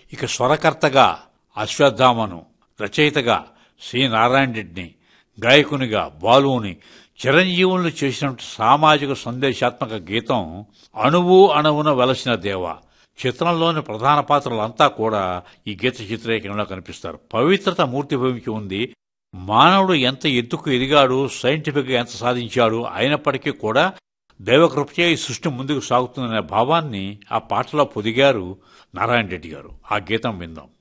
ఇక స్వరకర్తగా అశ్వత్థామను రచయితగా సి నారాయణ రెడ్డిని గాయకునిగా బాలుని చిరంజీవులను చేసినటువంటి సామాజిక సందేశాత్మక గీతం అణువు అణువున వెలసిన దేవ చిత్రంలోని ప్రధాన పాత్రలంతా కూడా ఈ గీత చిత్రీకరణలో కనిపిస్తారు పవిత్రత మూర్తి భూమికి ఉంది మానవుడు ఎంత ఎత్తుకు ఎదిగాడు సైంటిఫిక్ గా ఎంత సాధించాడు అయినప్పటికీ కూడా దైవకృపచే ఈ సృష్టి ముందుకు సాగుతుందనే భావాన్ని ఆ పాటలో పొదిగారు నారాయణ రెడ్డి గారు ఆ గీతం విందాం